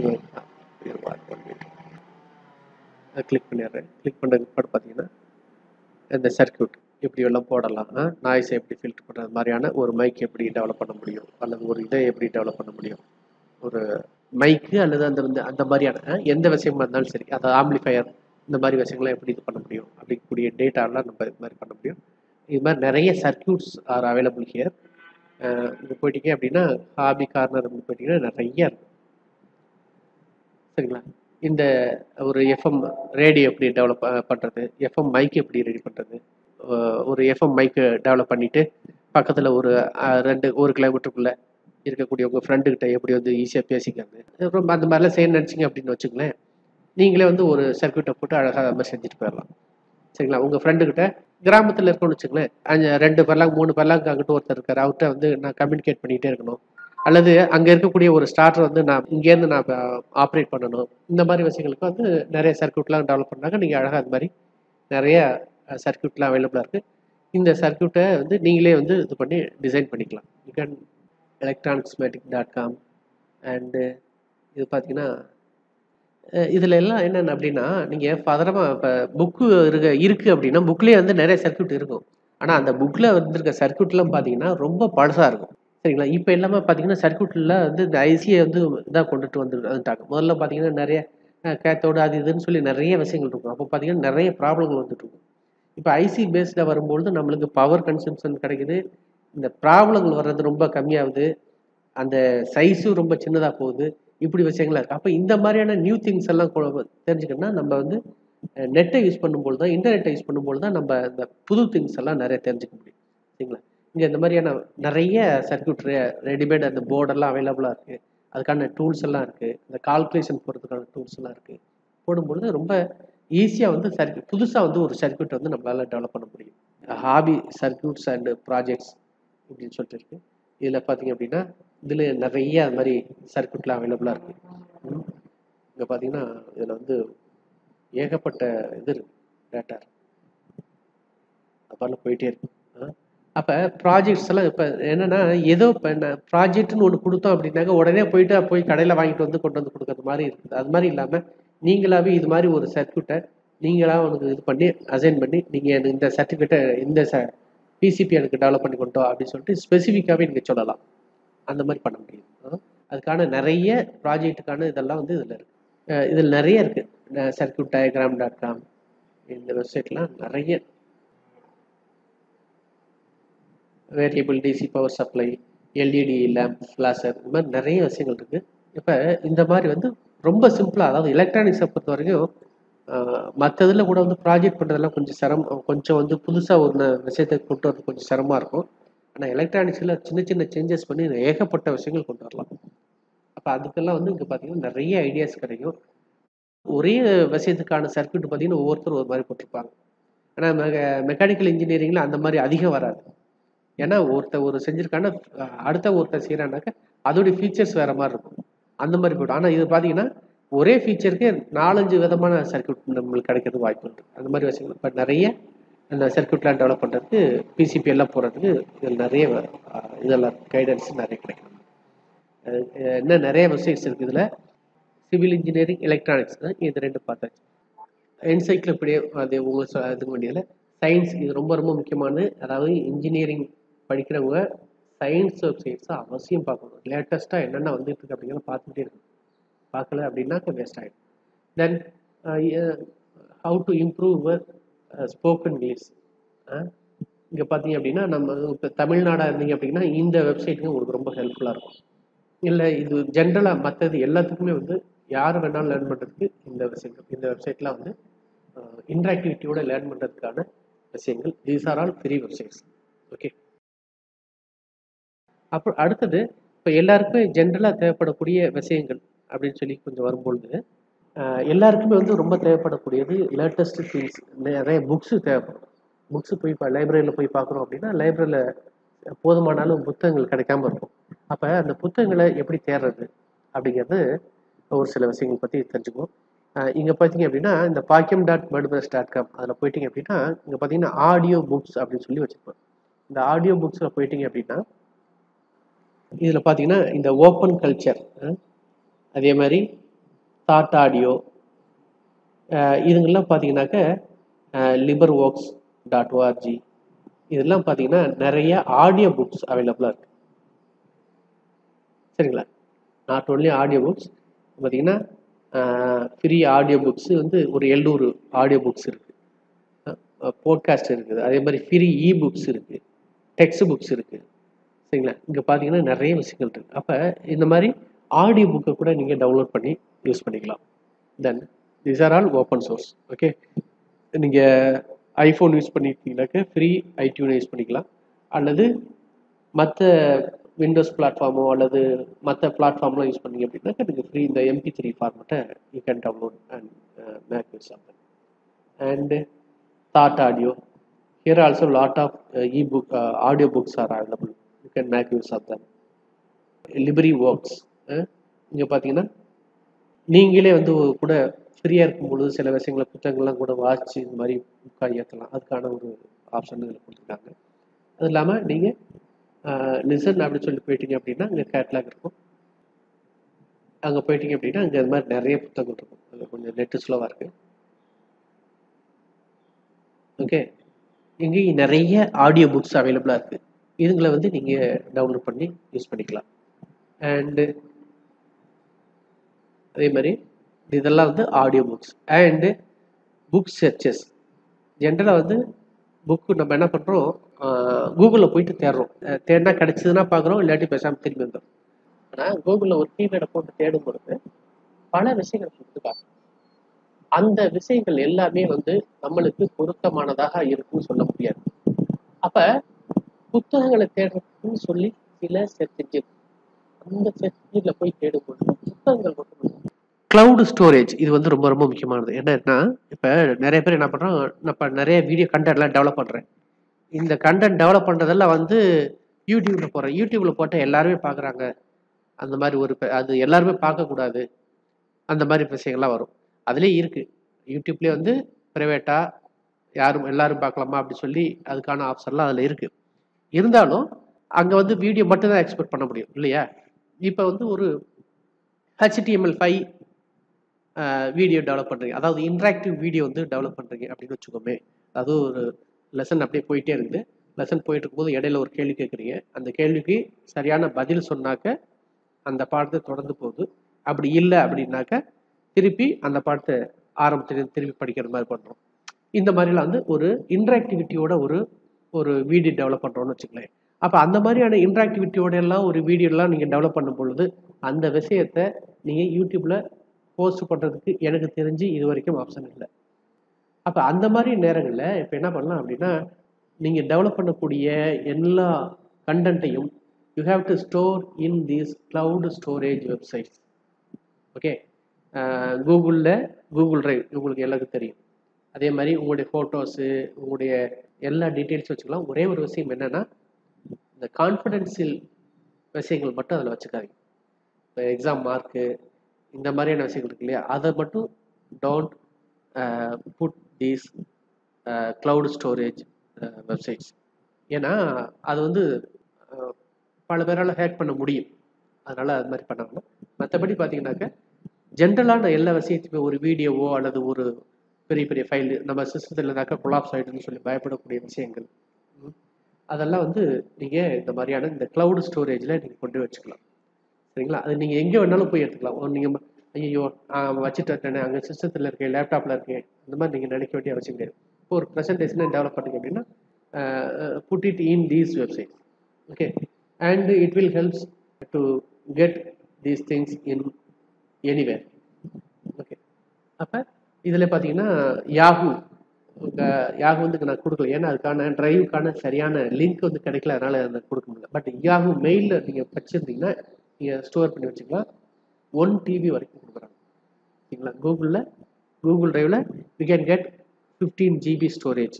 B: கிளிக் பண்ணிடுறேன் கிளிக் பண்ணதுக்கு பிற்பாடு பார்த்தீங்கன்னா இந்த சர்க்கியூட் எப்படி எல்லாம் போடலாம் நாய்ஸை எப்படி ஃபில்டர் பண்ணுறது மாதிரியான ஒரு மைக் எப்படி டெவலப் பண்ண முடியும் அல்லது ஒரு இதை எப்படி டெவலப் பண்ண முடியும் ஒரு மைக்கு அல்லது அந்த வந்து அந்த மாதிரியான அஹ், எந்த விஷயமா இருந்தாலும் சரி அதாவது ஆம்பிளிஃபயர் இந்த மாதிரி விஷயங்கள்லாம் எப்படி இது பண்ண முடியும் அப்படிக்கூடிய டேட்டாலாம் நம்ம இது மாதிரி பண்ண முடியும் இது மாதிரி நிறைய சர்க்கியூட்ஸ் ஆர் அவைலபிள் ஹியர் இங்கே போயிட்டீங்க அப்படின்னா ஹாபி கார்னர் அப்படின்னு போயிட்டீங்கன்னா நிறைய இருக்கு சரிங்களா இந்த ஒரு எஃப்எம் ரேடியோ எப்படி டெவலப் பண்ணுறது எஃப்எம் மைக் எப்படி ரெடி பண்ணுறது ஒரு எஃப்எம் மைக்கு டெவலப் பண்ணிவிட்டு பக்கத்தில் ஒரு அஹ், ரெண்டு ஒரு கிலோமீட்டருக்குள்ளே இருக்கக்கூடிய உங்கள் ஃப்ரெண்டுக்கிட்ட எப்படி வந்து ஈஸியாக பேசிக்கிறது ரொம்ப அந்த மாதிரிலாம் செய்ய நினச்சிங்க அப்படின்னு வச்சுங்களேன் நீங்களே வந்து ஒரு சர்க்யூட்டை போட்டு அழகாக அது மாதிரி செஞ்சுட்டு போயிடலாம் சரிங்களா உங்கள் ஃப்ரெண்டுக்கிட்ட கிராமத்தில் இருக்கணும்னு வச்சுங்களேன் அஞ்சு ரெண்டு பர்லாங் மூணு பர்லாங் அங்கிட்டு ஒருத்தர் இருக்கார் அவர்கிட்ட வந்து நான் கம்யூனிகேட் பண்ணிகிட்டே இருக்கணும் அல்லது அங்கே இருக்கக்கூடிய ஒரு ஸ்டார்டர் வந்து நான் இங்கேருந்து நான் ஆப்ரேட் பண்ணணும் இந்த மாதிரி விஷயங்களுக்கு வந்து நிறைய சர்க்யூட்லாம் டெவலப் பண்ணாங்க நீங்கள் அழகாக அது மாதிரி நிறைய சர்க்யூட்லாம் அவைலபிளாக இருக்குது இந்த சர்க்யூட்டை வந்து நீங்களே வந்து இது பண்ணி டிசைன் பண்ணிக்கலாம் you can electroschematics dot com and இது பார்த்தீங்கன்னா இதில் எல்லாம் என்னென்ன அப்படின்னா நீங்கள் ஃபர்தரமாக இப்போ புக்கு இருக்க இருக்குது அப்படின்னா புக்லேயே வந்து நிறைய சர்க்யூட் இருக்கும் ஆனால் அந்த புக்கில் வந்துருக்க சர்க்யூட்லாம் பார்த்தீங்கன்னா ரொம்ப பழசாக இருக்கும் சரிங்களா இப்போ எல்லாமே பார்த்தீங்கன்னா சர்க்யூட்டில் வந்து இந்த ஐசியை வந்து இதாக கொண்டுட்டு வந்து வந்துட்டாங்க முதல்ல பார்த்தீங்கன்னா நிறைய கேத்தோடு அது இதுன்னு சொல்லி நிறைய விஷயங்கள் இருக்கும் அப்போ பார்த்தீங்கன்னா நிறைய ப்ராப்ளங்கள் வந்துட்டு இருக்கும் இப்போ ஐசி பேஸ்டில் வரும்பொழுது நம்மளுக்கு பவர் கன்சம்ஷன் கிடைக்குது இந்த ப்ராப்ளங்கள் வர்றது ரொம்ப கம்மியாகுது அந்த சைஸும் ரொம்ப சின்னதாக போகுது இப்படி விஷயங்களா இருக்குது அப்போ இந்த மாதிரியான நியூ திங்ஸ் எல்லாம் கொ- தெரிஞ்சுக்கணும்னா நம்ம வந்து நெட்டை யூஸ் பண்ணும்போது தான் இன்டர்நெட்டை யூஸ் பண்ணும்போது தான் நம்ம இந்த புது திங்ஸ் எல்லாம் நிறைய தெரிஞ்சுக்க முடியும் சரிங்களா இங்கே இந்த மாதிரியான நிறைய சர்க்யூட் ரெடிமேட் அந்த போர்டெல்லாம் அவைலபிளாக இருக்குது அதுக்கான டூல்ஸ் எல்லாம் இருக்குது இந்த கால்குலேஷன் போடுறதுக்கான டூல்ஸ் எல்லாம் இருக்குது போடும்பொழுது ரொம்ப ஈஸியாக வந்து சர்க்யூட் புதுசாக வந்து ஒரு சர்க்யூட் வந்து நம்மளால் டெவலப் பண்ண முடியும் ஹாபி சர்க்யூட்ஸ் அண்ட் ப்ராஜெக்ட்ஸ் அப்படின்னு சொல்லிட்டு இருக்கு இதில் பார்த்தீங்க அப்படின்னா இதில் நிறைய அது மாதிரி சர்க்யூட்லாம் அவைலபிளாக இருக்குது இங்கே பார்த்தீங்கன்னா இதில் வந்து ஏகப்பட்ட இது இருக்கு டேட்டா அப்பால போயிட்டே இருக்கு அப்போ ப்ராஜெக்ட்ஸ் எல்லாம் இப்போ என்னன்னா ஏதோ இப்போ ப்ராஜெக்ட்னு ஒன்று கொடுத்தோம் அப்படின்னாக்க உடனே போயிட்டு போய் கடையில் வாங்கிட்டு வந்து கொண்டு வந்து கொடுக்கறது மாதிரி இருக்குது அது மாதிரி இல்லாமல் நீங்களாவே இது மாதிரி ஒரு சர்க்யூட்டை நீங்களா உனக்கு இது பண்ணி அசைன் பண்ணி நீங்கள் எனக்கு இந்த சர்டிஃபிகேட்டை இந்த ச பிசிபி எனக்கு டெவலப் பண்ணி கொண்டோம் அப்படின்னு சொல்லிட்டு ஸ்பெசிஃபிக்காகவே நீங்கள் சொல்லலாம் அந்த மாதிரி பண்ண முடியும் ஆ. அதுக்கான நிறைய ப்ராஜெக்ட்டுக்கான இதெல்லாம் வந்து இதில் இருக்குது இதில் நிறைய இருக்குது சர்க்யூட் டயக்ராம் டாட் காம் இந்த வெப்சைட்லாம் நிறைய variable DC power supply LED lamp flasher இந்த மாதிரி நிறைய விஷயங்கள் இருக்குது இப்போ இந்த மாதிரி வந்து ரொம்ப சிம்பிளாக அதாவது எலக்ட்ரானிக்ஸை பொறுத்த வரைக்கும் மற்றதில் கூட வந்து ப்ராஜெக்ட் பண்ணுறதெல்லாம் கொஞ்சம் சிரமம் கொஞ்சம் வந்து புதுசாக ஒரு ந- விஷயத்தை கொண்டு வரது கொஞ்சம் சிரமமாக இருக்கும் ஆனால் எலக்ட்ரானிக்ஸில் சின்ன சின்ன சேஞ்சஸ் பண்ணி ஏகப்பட்ட விஷயங்கள் கொண்டு வரலாம் அப்போ அதுக்கெல்லாம் வந்து இங்கே பார்த்தீங்கன்னா நிறைய ஐடியாஸ் கிடைக்கும் ஒரே விஷயத்துக்கான சர்க்யூட் பார்த்தீங்கன்னா ஒவ்வொருத்தரும் ஒரு மாதிரி போட்டிருப்பாங்க ஆனால் மெக்கானிக்கல் இன்ஜினியரிங்கில் அந்த மாதிரி அதிகம் வராது ஏன்னா ஒருத்தர் ஒரு செஞ்சிருக்கான அஹ், அடுத்த ஒருத்தர் செய்கிறானாக்க அதோடைய ஃபீச்சர்ஸ் வேற மாதிரி இருக்கும் அந்த மாதிரி போய்டும் ஆனால் இது பார்த்தீங்கன்னா ஒரே ஃபீச்சருக்கு நாலஞ்சு விதமான சர்க்யூட் நம்மளுக்கு கிடைக்கிறதுக்கு வாய்ப்பு இருக்குது அந்த மாதிரி விஷயங்கள் இப்போ நிறைய அந்த சர்க்யூட்லாம் டெவலப் பண்ணுறதுக்கு பிசிபி எல்லாம் போடுறதுக்கு இதில் நிறைய அஹ், இதெல்லாம் கைடன்ஸ் நிறைய கிடைக்கும் அஹ், அஹ், இன்னும் நிறைய விஷயங்கள் இருக்குது இதில் சிவில் இன்ஜினியரிங் எலக்ட்ரானிக்ஸ் இது ரெண்டு பார்த்தாச்சு என்சைக்ளோபீடியா அது உங்களுக்கு சொ- இதுக்கு வேண்டியதில்லை சயின்ஸ் இது ரொம்ப ரொம்ப முக்கியமானது அதாவது இன்ஜினியரிங் படிக்கிறவங்க சயின்ஸ் வெப்சைட்ஸை அவசியம் பார்க்கணும் லேட்டஸ்ட்டாக என்னென்ன வந்துட்டு இருக்கு அப்படிங்கிறத பார்த்துட்டே இருக்கணும் பார்க்கல அப்படின்னாக்க வேஸ்ட் ஆகிடும் then how to improve spoken English இங்கே பார்த்தீங்க அப்படின்னா நம்ம இப்போ தமிழ்நாடாக இருந்தீங்க அப்படின்னா இந்த வெப்சைட்டுங்க உங்களுக்கு ரொம்ப ஹெல்ப்ஃபுல்லாக இருக்கும் இல்லை இது ஜென்ரலாக மற்றது எல்லாத்துக்குமே வந்து யார் வேணாலும் லேர்ன் பண்ணுறதுக்கு இந்த விஷயங்கள் இந்த வெப்சைட்லாம் வந்து இன்ட்ராக்டிவிட்டியோட லேர்ன் பண்ணுறதுக்கான விஷயங்கள் these are all free websites okay அப்புறம் அடுத்தது இப்போ எல்லாருக்குமே ஜென்ரலாக தேவைப்படக்கூடிய விஷயங்கள் அப்படின்னு சொல்லி கொஞ்சம் வரும்பொழுது அஹ், எல்லாருக்குமே வந்து ரொம்ப தேவைப்படக்கூடியது லேட்டஸ்ட் திங்ஸ் நிறைய புக்ஸு தேவைப்படும் புக்ஸு போய் இப்போ லைப்ரரியில் போய் பார்க்குறோம் அப்படின்னா லைப்ரரியில் போதுமான அளவு புத்தகங்கள் கிடைக்காம இருக்கும் அப்போ அந்த புத்தகங்களை எப்படி தேடுறது அப்படிங்கிறது ஒரு சில விஷயங்கள் பற்றி தெரிஞ்சுக்குவோம் இங்கே பார்த்தீங்க அப்படின்னா இந்த பாக்கியம் டாட் வேர்ட்பிரஸ் டாட் காம் அதில் போயிட்டீங்க அப்படின்னா இங்கே பார்த்தீங்கன்னா ஆடியோ புக்ஸ் அப்படின்னு சொல்லி வச்சுருப்போம் இந்த ஆடியோ புக்ஸில் போயிட்டீங்க அப்படின்னா இதில் பார்த்தீங்கன்னா இந்த ஓப்பன் கல்ச்சர் அதே மாதிரி தாட் ஆடியோ இதுங்கெல்லாம் பார்த்தீங்கன்னாக்க லிபர் ஒர்க்ஸ் டாட் ஓஆர்ஜி இதெல்லாம் பார்த்தீங்கன்னா நிறைய ஆடியோ புக்ஸ் அவைலபிளாக இருக்குது சரிங்களா நாட் ஓன்லி ஆடியோ புக்ஸ் பார்த்தீங்கன்னா ஃப்ரீ ஆடியோ புக்ஸ் வந்து ஒரு எழுநூறு ஆடியோ புக்ஸ் இருக்குது போட்காஸ்ட் இருக்குது அதே மாதிரி ஃப்ரீ இ புக்ஸ் இருக்குது டெக்ஸ்ட் புக்ஸ் இருக்குது சரிங்களா இங்கே பார்த்தீங்கன்னா நிறைய விஷயங்கள் இருக்குது அப்போ இந்த மாதிரி ஆடியோ புக்கை கூட நீங்கள் டவுன்லோட் பண்ணி யூஸ் பண்ணிக்கலாம் then this are all open source okay நீங்கள் ஐஃபோன் யூஸ் பண்ணிட்டீங்கன்னாக்க ஃப்ரீ ஐடியூன் யூஸ் பண்ணிக்கலாம் அல்லது மற்ற விண்டோஸ் பிளாட்ஃபார்மோ அல்லது மற்ற பிளாட்ஃபார்ம்லாம் யூஸ் பண்ணீங்க அப்படின்னாக்கா நீங்கள் ஃப்ரீ இந்த எம்பி த்ரீ ஃபார்மெட்டை you can download and make use of and that audio here also lot of e book audio books are available you can make use of them LibriVox இங்கே பார்த்தீங்கன்னா நீங்களே வந்து கூட ஃப்ரீயாக இருக்கும் பொழுது சில விஷயங்களை புத்தகங்கள்லாம் கூட வாசித்து இந்த மாதிரி புக்காக ஏற்றலாம் அதுக்கான ஒரு ஆப்ஷன் இதில் கொடுத்துருக்காங்க அது இல்லாமல் நீங்கள் நிசன் அப்படின்னு சொல்லி போயிட்டீங்க அப்படின்னா அங்கே கேட்லாக் இருக்கும் அங்கே போயிட்டீங்க அப்படின்னா அங்கே இது மாதிரி நிறைய புத்தகங்கள் இருக்கும் அது கொஞ்சம் நெட்டு ஸ்லோவாக இருக்கு ஓகே இங்கேயும் நிறைய ஆடியோ புக்ஸ் அவைலபிளாக இருக்கு இதுங்களை வந்து நீங்கள் டவுன்லோட் பண்ணி யூஸ் பண்ணிக்கலாம் அண்டு அதே மாதிரி இதெல்லாம் வந்து audio books and book searches ஜென்ரலாக வந்து புக்கு நம்ம என்ன பண்ணுறோம் கூகுளில் போயிட்டு தேடுறோம் அஹ் தேடினா கிடைச்சதுன்னா பார்க்குறோம் இல்லாட்டி பேசாமல் திரும்பி வந்துடும் ஆனால் கூகுளில் ஒரு கீவேர்டை போட்டு தேடும் பொழுது பல விஷயங்கள் கொடுத்து பார்க்கணும் அந்த விஷயங்கள் எல்லாமே வந்து நம்மளுக்கு பொருத்தமானதாக இருக்குன்னு சொல்ல முடியாது அப்ப புத்தகங்களை தேடுறதுக்குன்னு சொல்லி சில சர்ச் இன்ஜின் அந்த சர்ச் இன்ஜின்ல போய் தேடும் பொழுது புத்தகங்கள் மட்டும் கிளவுட் ஸ்டோரேஜ் இது வந்து ரொம்ப ரொம்ப முக்கியமானது என்னன்னா இப்போ நிறைய பேர் என்ன பண்ணுறோம் நான் இப்போ நிறைய வீடியோ கண்டென்ட்லாம் டெவலப் பண்ணுறேன் இந்த கண்டென்ட் டெவலப் பண்ணுறதெல்லாம் வந்து யூடியூப்ல போடுறேன் யூடியூப்ல போட்டால் எல்லாருமே பார்க்குறாங்க அந்த மாதிரி ஒரு ப- அது எல்லாருமே பார்க்கக்கூடாது அந்த மாதிரி விஷயங்கள்லாம் வரும் அதுலேயே இருக்குது யூடியூப்லேயே வந்து ப்ரைவேட்டாக யாரும் எல்லாரும் பார்க்கலாமா அப்படி சொல்லி அதுக்கான ஆப்ஷன்லாம் அதில் இருக்குது இருந்தாலும் அங்கே வந்து வீடியோ மட்டும் தான் எக்ஸ்பெக்ட் பண்ண முடியும் இல்லையா இப்போ வந்து ஒரு ஹெச்டிஎம்எல் ஃபைவ் வீடியோ டெவலப் பண்ணுறீங்க அதாவது இன்ட்ராக்டிவ் வீடியோ வந்து டெவலப் பண்ணுறீங்க அப்படின்னு வச்சுக்கோமே அது ஒரு லெசன் அப்படியே போயிட்டே இருக்குது லெசன் போயிட்டு இருக்கும்போது இடையில ஒரு கேள்வி கேட்குறீங்க அந்த கேள்விக்கு சரியான பதில் சொன்னாக்க அந்த பாடத்தை தொடர்ந்து போகுது அப்படி இல்லை அப்படின்னாக்க திருப்பி அந்த பாடத்தை ஆரம்பத்துல திருப்பி படிக்கிற மாதிரி பண்ணுறோம் இந்த மாதிரிலாம் வந்து ஒரு இன்ட்ராக்டிவிட்டியோட ஒரு ஒரு வீடியோ டெவலப் பண்ணுறோம்னு வச்சுக்கலேன் அப்போ அந்த மாதிரியான இன்ட்ராக்டிவிட்டியோட எல்லாம் ஒரு வீடியோலாம் நீங்கள் டெவலப் பண்ணும் பொழுது அந்த விஷயத்தை நீங்கள் யூடியூப்பில் போஸ்ட் பண்ணுறதுக்கு எனக்கு தெரிஞ்சு இது வரைக்கும் ஆப்ஷன் இல்லை அப்போ அந்த மாதிரி நேரங்களில் இப்போ என்ன பண்ணலாம் அப்படின்னா நீங்கள் டெவலப் பண்ணக்கூடிய எல்லா கண்டென்ட்டையும் you have to store in these cloud storage websites okay கூகுளில் கூகுள் ட்ரைவ் உங்களுக்கு எல்லாருக்கும் தெரியும் அதே மாதிரி உங்களுடைய ஃபோட்டோஸு உங்களுடைய எல்லா டீட்டெயில்ஸும் வச்சுக்கலாம் ஒரே ஒரு விஷயம் என்னென்னா இந்த கான்ஃபிடென்ஷியல் விஷயங்கள் மட்டும் அதில் வச்சுக்காதீங்க இப்போ எக்ஸாம் மார்க்கு இந்த மாதிரியான விஷயங்கள் இருக்கு இல்லையா அதை மட்டும் don't put these cloud storage websites ஏன்னா அது வந்து அஹ், பல பேரால் ஹேக் பண்ண முடியும் அதனால் அது மாதிரி பண்ணாங்க மற்றபடி பார்த்தீங்கன்னாக்க ஜென்ரலான எல்லா விஷயத்தையுமே ஒரு வீடியோவோ அல்லது ஒரு பெரிய பெரிய ஃபைல் நம்ம சிஸ்டத்தில் இருந்தாக்கா கொலாப்ஸ் ஆகிடுன்னு சொல்லி பயப்படக்கூடிய விஷயங்கள் ம், அதெல்லாம் வந்து நீங்கள் இந்த மாதிரியான இந்த cloud ஸ்டோரேஜில் நீங்கள் கொண்டு போய் வச்சுக்கலாம் சரிங்களா அது நீங்கள் எங்கே வேணாலும் போய் எடுத்துக்கலாம் நீங்கள் ஐயோ வச்சுட்டு இருக்கேனே அங்கே சிஸ்டத்தில் இருக்கேன் லேப்டாப்பில் இருக்கேன் இந்த மாதிரி நீங்கள் நினைக்க வேண்டிய அவசியம் கிடையாது இப்போ ஒரு ப்ரெசன்டேஷனை டெவலப் பண்ணுங்க அப்படின்னா put it in these website okay and it will helps to get these things in anywhere okay அப்போ இதில் பார்த்தீங்கன்னா யாஹூ யாஹூ வந்து நான் கொடுக்கல ஏன்னா அதுக்கான டிரைவுக்கான சரியான லிங்க் வந்து கிடைக்கல அதனால அதை கொடுக்க முடியல பட் யாஹூ மெயிலில் நீங்கள் வச்சுருந்தீங்கன்னா நீங்கள் ஸ்டோர் பண்ணி வச்சுக்கலாம் ஒன் டிபி வரைக்கும் கொடுக்குறாங்க சரிங்களா கூகுளில் கூகுள் டிரைவில் you can get fifteen GB storage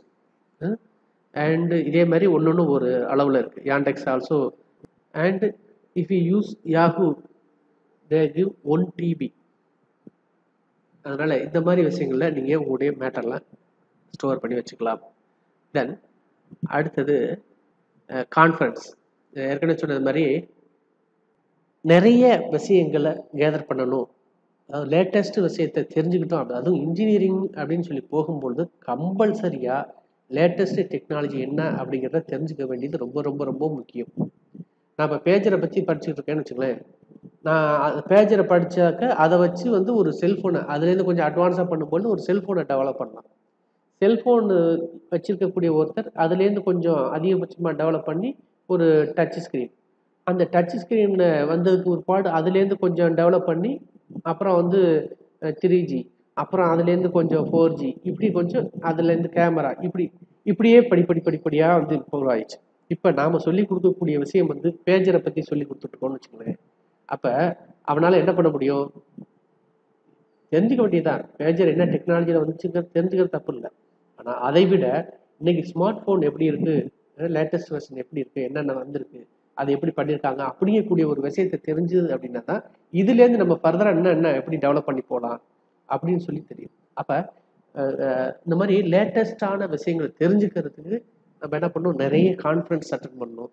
B: and இதே மாதிரி ஒன்று ஒன்று ஒரு அளவில் இருக்குது Yandex also and if you use Yahoo they give one TB அதனால் இந்த மாதிரி விஷயங்களில் நீங்கள் உங்களுடைய மேட்டர்லாம் ஸ்டோர் பண்ணி வச்சுக்கலாம் தென் அடுத்தது கான்ஃபரன்ஸ் ஏற்கனவே சொன்னது மாதிரி நிறைய விஷயங்களை கேதர் பண்ணணும் அதாவது லேட்டஸ்ட் விஷயத்தை தெரிஞ்சுக்கிட்டோம் அப்படி அதுவும் இன்ஜினியரிங் அப்படின்னு சொல்லி போகும்பொழுது கம்பல்சரியாக லேட்டஸ்ட் டெக்னாலஜி என்ன அப்படிங்கிறத தெரிஞ்சுக்க வேண்டியது ரொம்ப ரொம்ப ரொம்ப முக்கியம் நான் இப்போ பேஜரை பற்றி படிச்சுட்டு இருக்கேன்னு வச்சுங்களேன் நான் பேஜரை படித்தாக்க அதை வச்சு வந்து ஒரு செல்ஃபோனை அதுலேருந்து கொஞ்சம் அட்வான்ஸாக பண்ணும்போது ஒரு செல்ஃபோனை டெவலப் பண்ணலாம் செல்ஃபோன் வச்சிருக்கக்கூடிய ஒருத்தர் அதுலேருந்து கொஞ்சம் அதிகபட்சமாக டெவலப் பண்ணி ஒரு டச் ஸ்க்ரீன் அந்த டச் ஸ்க்ரீன் வந்ததுக்கு ஒரு பாடு அதுலேருந்து கொஞ்சம் டெவலப் பண்ணி அப்புறம் வந்து த்ரீ ஜி அப்புறம் அதுலேருந்து கொஞ்சம் ஃபோர் ஜி இப்படி கொஞ்சம் அதுலேருந்து கேமரா இப்படி இப்படியே படிப்படி படிப்படியாக வந்து இப்போ ஆயிடுச்சு இப்போ நாம் சொல்லி கொடுக்கக்கூடிய விஷயம் வந்து பேஜரை பற்றி சொல்லி கொடுத்துட்ருக்கோம்னு வச்சுக்கோங்களேன் அப்போ அவனால் என்ன பண்ண முடியும் தெரிஞ்சுக்க வேண்டியதுதான் பேஜர் என்ன டெக்னாலஜியில் வந்துச்சுங்கிறது தெரிஞ்சுக்கிறது தப்பு இல்லை ஆனால் அதை விட இன்னைக்கு ஸ்மார்ட் ஃபோன் எப்படி இருக்குது லேட்டஸ்ட் வெர்ஷன் எப்படி இருக்குது என்னென்ன வந்திருக்கு அது எப்படி பண்ணியிருக்காங்க அப்படிங்கக்கூடிய ஒரு விஷயத்தை தெரிஞ்சது அப்படின்னா தான் இதுலேருந்து நம்ம ஃபர்தராக என்ன என்ன எப்படி டெவலப் பண்ணி போகலாம் அப்படின்னு சொல்லி தெரியும் அப்போ இந்த மாதிரி லேட்டஸ்டான விஷயங்களை தெரிஞ்சுக்கிறதுக்கு நம்ம என்ன பண்ணணும் நிறைய கான்ஃபரன்ஸ் அட்டன் பண்ணணும்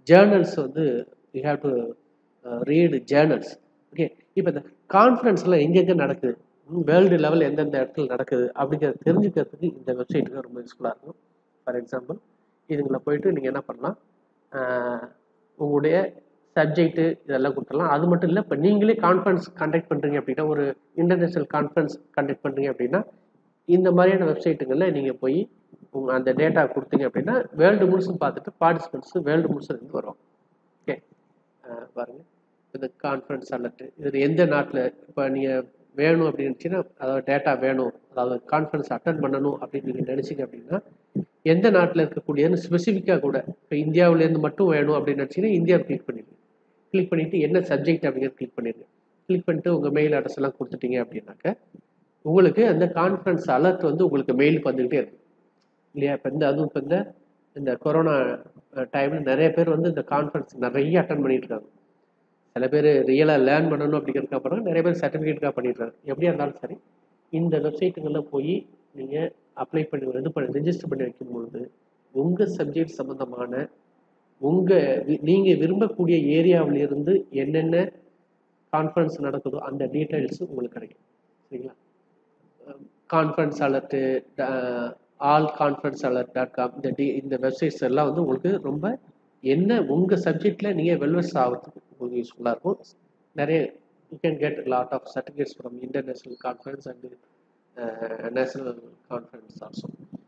B: ஜேர்னல்ஸ் வந்து you have to read journals okay இப்போ இந்த கான்ஃபரன்ஸ்லாம் எங்கெங்கே நடக்குது வேர்ல்டு லெவல் எந்தெந்த இடத்துல நடக்குது அப்படிங்கிறத தெரிஞ்சுக்கிறதுக்கு இந்த வெப்சைட்டுக்கு ரொம்ப யூஸ்ஃபுல்லாக இருக்கும் ஃபார் எக்ஸாம்பிள் இதுங்களை போயிட்டு நீங்கள் என்ன பண்ணலாம் ஆஹ் உங்களுடைய சப்ஜெக்ட்டு இதெல்லாம் கொடுத்துடலாம் அது மட்டும் இல்லை இப்போ நீங்களே கான்ஃபரன்ஸ் கண்டக்ட் பண்ணுறீங்க அப்படின்னா ஒரு இன்டர்நேஷ்னல் கான்ஃபரன்ஸ் கண்டக்ட் பண்ணுறீங்க அப்படின்னா இந்த மாதிரியான வெப்சைட்டுங்களில் நீங்கள் போய் உங்கள் அந்த டேட்டா கொடுத்தீங்க அப்படின்னா வேர்ல்டு முழுசும் பார்த்துட்டு பார்ட்டிசிபெண்ட்ஸ் வேர்ல்டு முழுசும் இருந்து வரும் ஓகே பாருங்கள் இந்த கான்ஃபரன்ஸ் அலர்ட் இது எந்த நாட்டில் இப்போ நீங்கள் வேணும் அப்படின்னு நினச்சின்னா அதாவது டேட்டா வேணும் அதாவது கான்ஃபரன்ஸ் அட்டன் பண்ணணும் அப்படின்னு நீங்கள் நினச்சிங்க அப்படின்னா எந்த நாட்டில் இருக்கக்கூடியன்னு ஸ்பெசிஃபிக்காக கூட இப்போ இந்தியாவிலேருந்து மட்டும் வேணும் அப்படின்னு நினச்சிங்கன்னா இந்தியாவை கிளிக் பண்ணிடுங்க கிளிக் பண்ணிவிட்டு என்ன சப்ஜெக்ட் அப்படிங்கிறது கிளிக் பண்ணிடுங்க கிளிக் பண்ணிட்டு உங்கள் மெயில் அட்ரஸ் எல்லாம் கொடுத்துட்டீங்க அப்படின்னாக்க உங்களுக்கு அந்த கான்ஃபரன்ஸ் அலர்ட் வந்து உங்களுக்கு மெயிலுக்கு வந்துக்கிட்டே இருக்கும் இல்லையா இப்போ இந்த அதுவும் இப்போ இந்த இந்த கொரோனா டைமில் நிறைய பேர் வந்து இந்த கான்ஃபரன்ஸ் நிறைய அட்டன் பண்ணிட்டு இருக்காங்க சில பேர் ரியலாக லேர்ன் பண்ணணும் அப்படிங்கிறதுக்காக பண்ணுறாங்க நிறைய பேர் சர்டிஃபிகேட்டுக்காக பண்ணிடுறாங்க எப்படியா இருந்தாலும் சரி இந்த வெப்சைட்டுங்களில் போய் நீங்கள் அப்ளை பண்ணி இது பண்ணி ரெஜிஸ்டர் பண்ணி வைக்கும் பொழுது உங்கள் சப்ஜெக்ட் சம்மந்தமான உங்கள் நீங்கள் விரும்பக்கூடிய ஏரியாவிலிருந்து என்னென்ன கான்ஃபரன்ஸ் நடக்குதோ அந்த டீட்டெயில்ஸு உங்களுக்கு கிடைக்கும் சரிங்களா conference alert all conference alert dot com இந்த டி இந்த வெப்சைட்ஸ் எல்லாம் வந்து உங்களுக்கு ரொம்ப என்ன உங்கள் சப்ஜெக்டில் நீங்கள் வெல்வெஸ் ஆகிறதுக்கு உங்களுக்கு யூஸ்ஃபுல்லாக இருக்கும் நிறைய you can get lot of certificates from international conference and national conference also